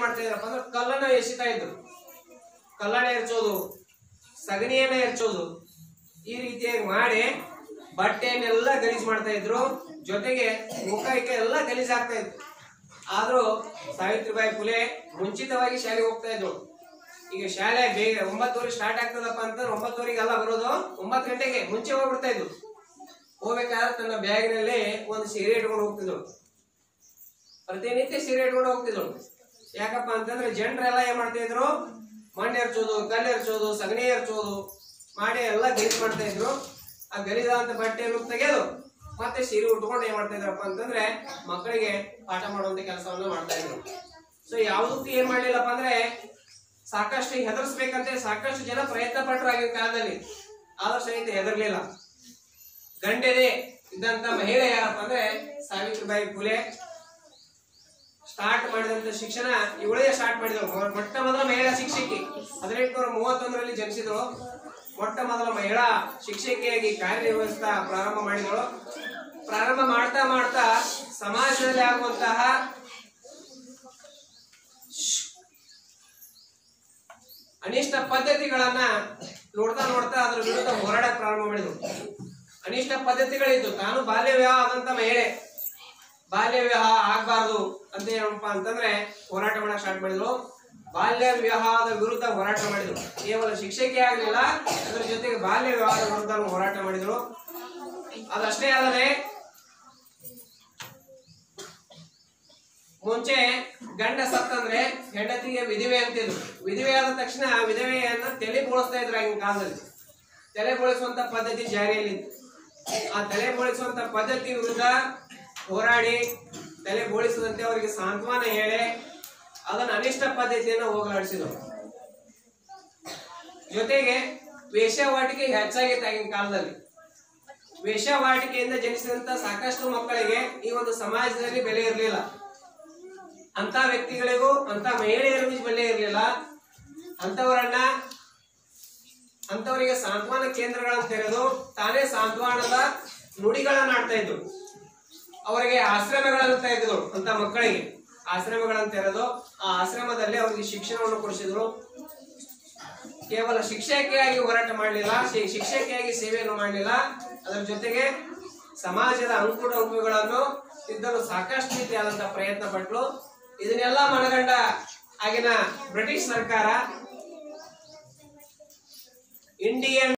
ಮಾಡ್ತಾ ಇದ್ರಪ್ಪ ಅಂದ್ರೆ ಕಲ್ಲನ್ನ ಎಸಿತಾ ಇದ್ರು ಕಲ್ಲನ್ನ ಎರಚೋದು ಸಗಣಿಯನ್ನ ಎರಚೋದು ಈ ರೀತಿಯಾಗಿ ಮಾಡಿ ಬಟ್ಟೆಯನ್ನೆಲ್ಲ ಗಲೀಜ್ ಮಾಡ್ತಾ ಇದ್ರು ಜೊತೆಗೆ ಮುಖ ಇಕ ಎಲ್ಲ ಗಲೀಜ್ ಆಗ್ತಾ ಇದ್ರು ಆದ್ರೂ ಸಾವಿತ್ರಿಬಾಯಿ ಫುಲೆ ಮುಂಚಿತವಾಗಿ ಶಾಲೆಗೆ ಹೋಗ್ತಾ ಇದ್ರು ಈಗ ಶಾಲೆ ಬೇಗ ಒಂಬತ್ತುವರೆ ಸ್ಟಾರ್ಟ್ ಆಗ್ತದಪ್ಪ ಅಂತಂದ್ರೆ ಒಂಬತ್ತುವರೆಗೆಲ್ಲ ಬರೋದು ಒಂಬತ್ತು ಗಂಟೆಗೆ ಮುಂಚೆ ಹೋಗ್ಬಿಡ್ತಾ ಇದ್ರು ಹೋಗ್ಬೇಕಾದ್ರೆ ತನ್ನ ಬ್ಯಾಗ್ನಲ್ಲಿ ಒಂದು ಸೀರೆ ಇಟ್ಕೊಂಡು ಹೋಗ್ತಿದ್ರು ಪ್ರತಿನಿತ್ಯ ಸೀರೆ ಇಟ್ಕೊಂಡು ಹೋಗ್ತಿದ್ರು ಯಾಕಪ್ಪ ಅಂತಂದ್ರೆ ಜನರೆಲ್ಲ ಏನ್ ಮಾಡ್ತಾ ಇದ್ರು ಮಣ್ಣು ಎರ್ಚೋದು ಕಲ್ಲು ಎರ್ಚೋದು ಸಗಣಿ ಎರ್ಚೋದು ಮಾಡಿ ಎಲ್ಲ ಗಲೀಜ್ ಮಾಡ್ತಾ ಇದ್ರು ಆ ಗಲೀಜಾದಂತ ಬಟ್ಟೆಯನ್ನು ತೆಗೆದು ಮತ್ತೆ ಸೀರೆ ಉಟ್ಕೊಂಡು ಏನ್ ಮಾಡ್ತಾ ಇದ್ರಪ್ಪ ಅಂತಂದ್ರೆ ಮಕ್ಕಳಿಗೆ ಪಾಠ ಮಾಡುವಂತ ಕೆಲಸವನ್ನ ಮಾಡ್ತಾ ಇದ್ರು ಸೊ ಯಾವುದಕ್ಕೂ ಏನ್ ಮಾಡ್ಲಿಲ್ಲಪ್ಪ ಅಂದ್ರೆ ಸಾಕಷ್ಟು ಹೆದರ್ಸ್ಬೇಕಂತ ಸಾಕಷ್ಟು ಜನ ಪ್ರಯತ್ನ ಪಟ್ಟರು ಆಗಿನ ಕಾಲದಲ್ಲಿ ಆದ್ರೂ ಸಹಿತ ಹೆದರ್ಲಿಲ್ಲ ಗಂಡೆದೆ ಇದ್ದಂತ ಮಹಿಳೆ ಯಾರಪ್ಪ ಅಂದ್ರೆ ಸಾವಿತ್ರಿಬಾಯಿ ಫುಲೆ ಸ್ಟಾರ್ಟ್ ಮಾಡಿದಂತ ಶಿಕ್ಷಣ ಇವಳೇ ಸ್ಟಾರ್ಟ್ ಮಾಡಿದಳು ಮೊ- ಮೊಟ್ಟ ಮೊದಲ ಮಹಿಳಾ ಶಿಕ್ಷಕಿ ಹದಿನೆಂಟುನೂರ ಮೂವತ್ತೊಂದರಲ್ಲಿ ಜನಿಸಿದಳು ಮೊಟ್ಟ ಮೊದಲ ಮಹಿಳಾ ಶಿಕ್ಷಕಿಯಾಗಿ ಕಾರ್ಯನಿರ್ವಹಿಸ್ತಾ ಪ್ರಾರಂಭ ಮಾಡಿದಳು ಪ್ರಾರಂಭ ಮಾಡ್ತಾ ಮಾಡ್ತಾ ಸಮಾಜದಲ್ಲಿ ಆಗುವಂತಹ ಅನಿಷ್ಟ ಪದ್ಧತಿಗಳನ್ನ ನೋಡ್ತಾ ನೋಡ್ತಾ ಅದ್ರ ವಿರುದ್ಧ ಹೋರಾಡಕ್ ಪ್ರಾರಂಭ ಮಾಡಿದ್ರು ಅನಿಷ್ಟ ಪದ್ಧತಿಗಳಿದ್ದು ತಾನು ಬಾಲ್ಯ ವಿವಾಹ ಆದಂತ ಮಹಿಳೆ ಬಾಲ್ಯ ವಿವಾಹ ಆಗ್ಬಾರ್ದು ಅಂತ ಏನಪ್ಪ ಅಂತಂದ್ರೆ ಹೋರಾಟ ಮಾಡಕ್ ಸ್ಟಾರ್ಟ್ ಮಾಡಿದ್ರು ಬಾಲ್ಯ ವಿವಾಹದ ವಿರುದ್ಧ ಹೋರಾಟ ಮಾಡಿದ್ರು ಕೇವಲ ಶಿಕ್ಷಕಿ ಆಗಲಿಲ್ಲ ಅದರ ಜೊತೆಗೆ ಬಾಲ್ಯ ವಿವಾಹದ ವಿರುದ್ಧ ಹೋರಾಟ ಮಾಡಿದ್ರು ಅದಷ್ಟೇ ಅಲ್ಲದೆ ಮುಂಚೆ ಗಂಡ ಸತ್ತಂದ್ರೆ ಹೆಂಡತಿಗೆ ವಿಧವೆ ಅಂತಿದ್ರು ವಿಧವೆ ಆದ ತಕ್ಷಣ ವಿಧವೆಯನ್ನ ತಲೆ ಬೋಳಿಸ್ತಾ ಇದ್ರು ಆಗಿನ ಕಾಲದಲ್ಲಿ ತಲೆ ಬೋಳಿಸುವಂತ ಪದ್ಧತಿ ಜಾರಿಯಲ್ಲಿತ್ತು ಆ ತಲೆ ಬೋಳಿಸುವಂತ ಪದ್ಧತಿ ವಿರುದ್ಧ ಹೋರಾಡಿ ತಲೆ ಬೋಳಿಸದಂತೆ ಅವರಿಗೆ ಸಾಂತ್ವನ ಹೇಳಿ ಅದನ್ನ ಅನಿಷ್ಟ ಪದ್ಧತಿಯನ್ನು ಹೋಗಲಾಡಿಸಿದ್ರು ಜೊತೆಗೆ ವೇಶ್ಯಾವಾಟಿಕೆ ಹೆಚ್ಚಾಗಿತ್ತು ಆಗಿನ ಕಾಲದಲ್ಲಿ ವೇಶ್ಯಾವಾಟಿಕೆಯಿಂದ ಜನಿಸಿದಂತ ಸಾಕಷ್ಟು ಮಕ್ಕಳಿಗೆ ಈ ಒಂದು ಸಮಾಜದಲ್ಲಿ ಬೆಲೆ ಇರಲಿಲ್ಲ ಅಂತ ವ್ಯಕ್ತಿಗಳಿಗೂ ಅಂತ ಮಹಿಳೆಯರಿಗೂ ಬೆಲೆ ಇರಲಿಲ್ಲ ಅಂತವರನ್ನ ಅಂತವರಿಗೆ ಸಾಂತ್ವನ ಕೇಂದ್ರಗಳನ್ನು ತೆರೆದು ತಾನೇ ಸಾಂತ್ವನದ ನುಡಿಗಳನ್ನ ಆಡ್ತಾ ಇದ್ರು ಅವರಿಗೆ ಆಶ್ರಮಗಳನ್ನು ತೆಗೆದು ಅಂತ ಮಕ್ಕಳಿಗೆ ಆಶ್ರಮಗಳನ್ನು ತೆರೆದು ಆ ಆಶ್ರಮದಲ್ಲಿ ಅವರಿಗೆ ಶಿಕ್ಷಣವನ್ನು ಕೊಡಿಸಿದ್ರು ಕೇವಲ ಶಿಕ್ಷಕಿಯಾಗಿ ಹೋರಾಟ ಮಾಡಲಿಲ್ಲ ಶಿಕ್ಷಕಿಯಾಗಿ ಸೇವೆಯನ್ನು ಮಾಡಲಿಲ್ಲ ಅದರ ಜೊತೆಗೆ ಸಮಾಜದ ಅಂಕುಡ ಅಂಕುಗಳನ್ನು ತಿದ್ದಲು ಸಾಕಷ್ಟು ರೀತಿಯಾದಂತಹ ಪ್ರಯತ್ನ ಪಟ್ಟರು ಇದನ್ನೆಲ್ಲ ಮನಗಂಡ ಆಗಿನ ಬ್ರಿಟಿಷ್ ಸರ್ಕಾರ ಇಂಡಿಯನ್